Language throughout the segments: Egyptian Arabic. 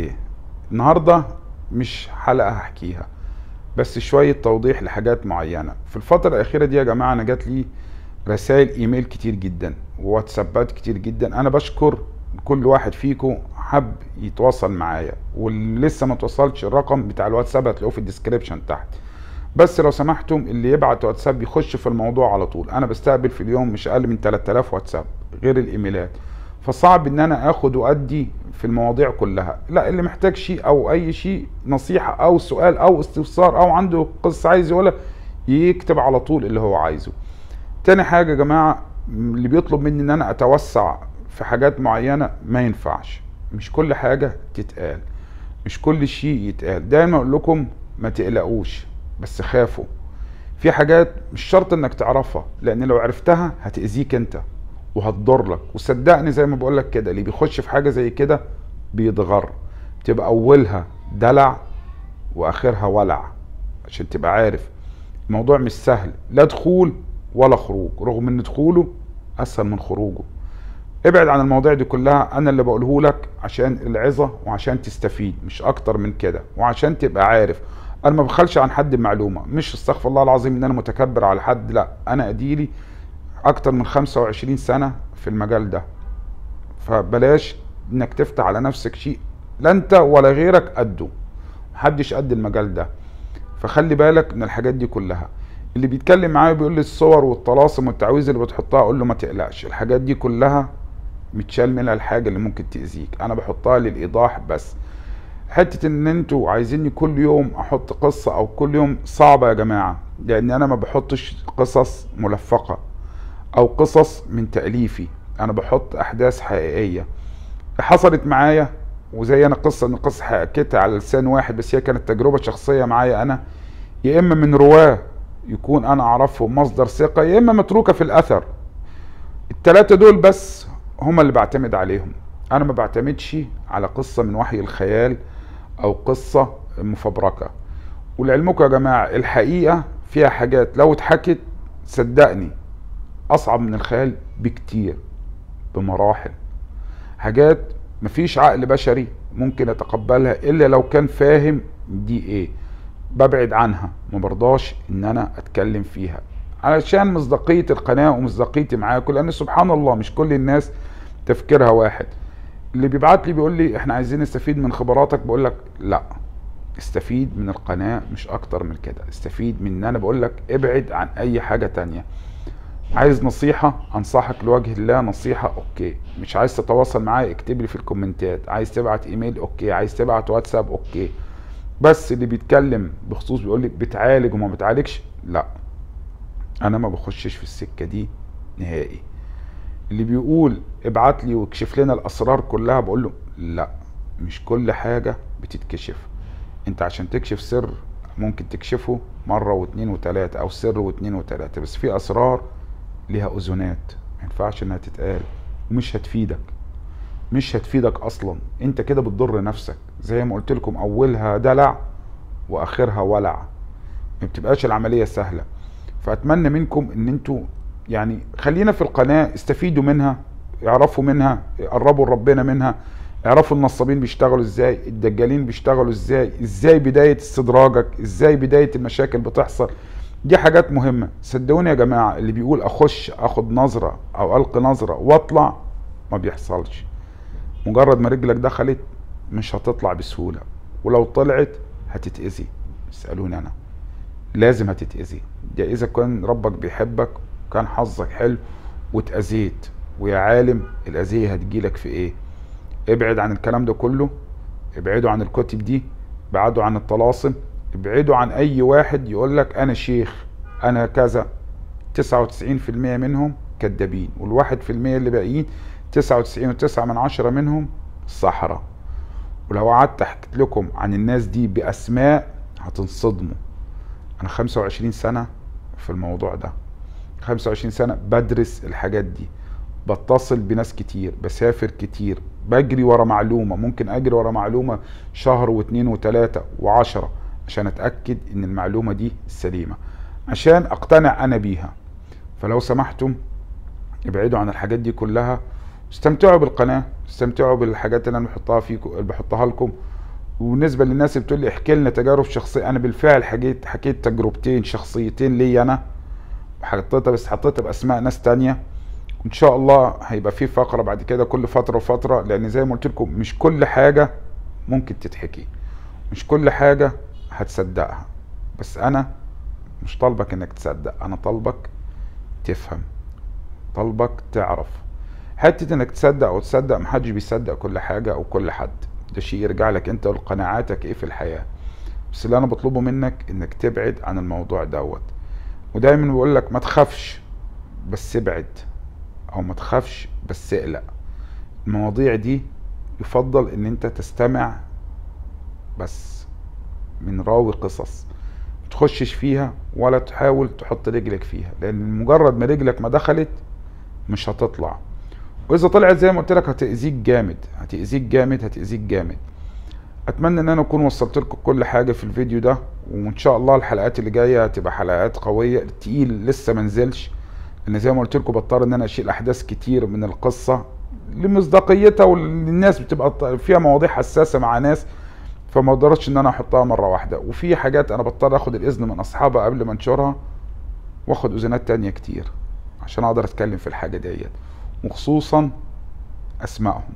ايه النهارده مش حلقه هحكيها بس شويه توضيح لحاجات معينه في الفتره الاخيره دي يا جماعه انا جات لي رسائل ايميل كتير جدا وواتسابات كتير جدا انا بشكر كل واحد فيكم حب يتواصل معايا واللي لسه ما توصلش الرقم بتاع الواتساب هتلاقوه في الديسكريبشن تحت بس لو سمحتم اللي يبعت واتساب يخش في الموضوع على طول انا بستقبل في اليوم مش اقل من 3000 واتساب غير الايميلات فصعب ان انا اخد وادي في المواضيع كلها لا اللي محتاج شيء او اي شيء نصيحة او سؤال او استفسار او عنده قصة عايز يقولها يكتب على طول اللي هو عايزه تاني حاجة يا جماعة اللي بيطلب مني ان انا اتوسع في حاجات معينة ما ينفعش مش كل حاجة تتقال مش كل شيء يتقال دايما اقول لكم ما تقلقوش بس خافوا في حاجات مش شرط انك تعرفها لان لو عرفتها هتأذيك انت وهتضر لك وصدقني زي ما بقول لك كده اللي بيخش في حاجه زي كده بيتغر تبقى اولها دلع واخرها ولع عشان تبقى عارف الموضوع مش سهل لا دخول ولا خروج رغم ان دخوله اسهل من خروجه ابعد عن المواضيع دي كلها انا اللي بقوله لك عشان العظه وعشان تستفيد مش اكتر من كده وعشان تبقى عارف انا ما بخلش عن حد بمعلومه مش استغفر الله العظيم ان انا متكبر على حد لا انا اديلي اكتر من 25 سنه في المجال ده فبلاش انك تفتح على نفسك شيء لا انت ولا غيرك قده محدش قد المجال ده فخلي بالك من الحاجات دي كلها اللي بيتكلم معايا بيقول لي الصور والطلاسم والتعويذ اللي بتحطها اقول له ما تقلقش الحاجات دي كلها متشال منها الحاجه اللي ممكن تاذيك انا بحطها للايضاح بس حته ان انتوا عايزيني كل يوم احط قصه او كل يوم صعبه يا جماعه لان انا ما بحطش قصص ملفقه او قصص من تاليفي انا بحط احداث حقيقيه حصلت معايا وزي انا قصه ان قصه حكيتها على لسان واحد بس هي كانت تجربه شخصيه معايا انا يا اما من رواه يكون انا اعرفهم مصدر ثقه يا اما متروكه في الاثر التلاتة دول بس هما اللي بعتمد عليهم انا ما بعتمدش على قصه من وحي الخيال او قصه مفبركه ولعلمكم يا جماعه الحقيقه فيها حاجات لو اتحكت صدقني اصعب من الخيال بكتير بمراحل حاجات مفيش عقل بشري ممكن يتقبلها الا لو كان فاهم دي ايه ببعد عنها ما برضاش ان انا اتكلم فيها علشان مصداقية القناة ومصداقيتي معاكم لان سبحان الله مش كل الناس تفكيرها واحد اللي بيبعت لي بيقول لي احنا عايزين نستفيد من خبراتك بقول لك لا استفيد من القناة مش اكتر من كده استفيد من ان انا بقول لك ابعد عن اي حاجة تانية عايز نصيحة انصحك لوجه الله نصيحة اوكي مش عايز تتواصل معايا اكتب لي في الكومنتات عايز تبعت ايميل اوكي عايز تبعت واتساب اوكي بس اللي بيتكلم بخصوص بيقول لي بتعالج وما بتعالجش لا انا ما بخشش في السكة دي نهائي اللي بيقول ابعت لي واكشف لنا الاسرار كلها بقول له لا مش كل حاجة بتتكشف انت عشان تكشف سر ممكن تكشفه مرة واتنين وتلاتة او سر واتنين وتلاتة بس في اسرار ليها اذونات ما ينفعش انها تتقال ومش هتفيدك مش هتفيدك اصلا انت كده بتضر نفسك زي ما قلت لكم اولها دلع واخرها ولع ما بتبقاش العمليه سهله فاتمنى منكم ان انتوا يعني خلينا في القناه استفيدوا منها اعرفوا منها قربوا لربنا منها اعرفوا النصابين بيشتغلوا ازاي الدجالين بيشتغلوا ازاي ازاي بدايه استدراجك ازاي بدايه المشاكل بتحصل دي حاجات مهمه صدقوني يا جماعه اللي بيقول اخش اخد نظره او القي نظره واطلع ما بيحصلش مجرد ما رجلك دخلت مش هتطلع بسهوله ولو طلعت هتتاذي اسالوني انا لازم هتتاذي ده اذا كان ربك بيحبك وكان حظك حلو واتاذيت ويا عالم الاذيه هتجيلك في ايه ابعد عن الكلام ده كله ابعدوا عن الكتب دي ابعدوا عن الطلاسم ابعدوا عن اي واحد يقول لك انا شيخ انا كذا 99% منهم كذابين والواحد في المية اللي باقيين تسعة وتسعين وتسعة من عشرة منهم صحراء ولو قعدت احكي لكم عن الناس دي باسماء هتنصدموا انا خمسة وعشرين سنة في الموضوع ده خمسة وعشرين سنة بدرس الحاجات دي بتصل بناس كتير بسافر كتير بجري ورا معلومة ممكن اجري ورا معلومة شهر واتنين وتلاتة وعشرة عشان اتأكد ان المعلومة دي سليمة عشان اقتنع انا بيها فلو سمحتم ابعدوا عن الحاجات دي كلها استمتعوا بالقناة استمتعوا بالحاجات اللي انا بحطها فيكم بحطها لكم وبالنسبه للناس اللي بتقول لي احكي لنا تجارب شخصيه انا بالفعل حكيت حكيت تجربتين شخصيتين لي انا وحطيتها بس حطيتها باسماء ناس تانية وان شاء الله هيبقى في فقره بعد كده كل فتره وفتره لان زي ما قلت لكم مش كل حاجه ممكن تتحكي مش كل حاجه هتصدقها بس انا مش طالبك انك تصدق انا طالبك تفهم طالبك تعرف حته انك تصدق او تصدق محدش بيصدق كل حاجه او كل حد ده شيء يرجع لك انت وقناعاتك ايه في الحياه بس اللي انا بطلبه منك انك تبعد عن الموضوع دوت ودايما بقول لك ما تخافش بس ابعد او ما تخافش بس اقلق المواضيع دي يفضل ان انت تستمع بس من راوي قصص تخشش فيها ولا تحاول تحط رجلك فيها لان مجرد ما رجلك ما دخلت مش هتطلع واذا طلعت زي ما قلت لك هتاذيك جامد هتاذيك جامد هتاذيك جامد اتمنى ان انا اكون وصلت لكم كل حاجه في الفيديو ده وان شاء الله الحلقات اللي جايه هتبقى حلقات قويه التقيل لسه منزلش لان زي ما قلت لكم بضطر ان انا اشيل احداث كتير من القصه لمصداقيتها والناس بتبقى فيها مواضيع حساسه مع ناس فما اقدرش ان انا احطها مره واحده وفي حاجات انا بضطر اخد الاذن من اصحابها قبل ما انشرها واخد اذونات تانية كتير عشان اقدر اتكلم في الحاجه ديت وخصوصا اسمائهم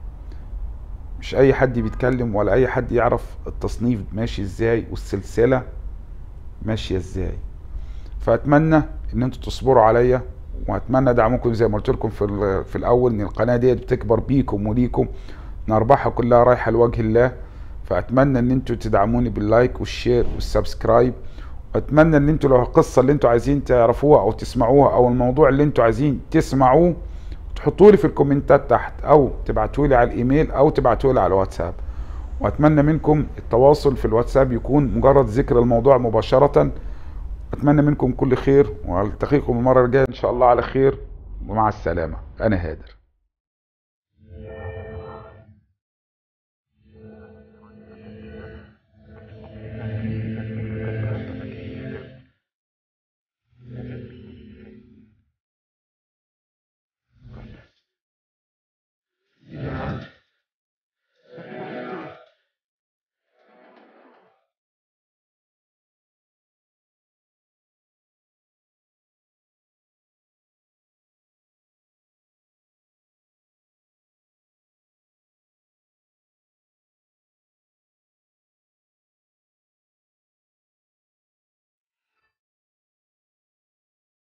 مش اي حد بيتكلم ولا اي حد يعرف التصنيف ماشي ازاي والسلسله ماشيه ازاي فاتمنى ان انتوا تصبروا عليا واتمنى دعمكم زي ما قلت لكم في في الاول ان القناه ديت بتكبر بيكم وليكم ان ارباحها كلها رايحه لوجه الله فاتمنى ان انتوا تدعموني باللايك والشير والسبسكرايب واتمنى ان انتوا لو القصه اللي انتوا عايزين تعرفوها او تسمعوها او الموضوع اللي انتوا عايزين تسمعوه تحطوا لي في الكومنتات تحت او تبعتوا لي على الايميل او تبعتوا لي على الواتساب واتمنى منكم التواصل في الواتساب يكون مجرد ذكر الموضوع مباشره اتمنى منكم كل خير والتقيكم المره الجايه ان شاء الله على خير ومع السلامه انا هادر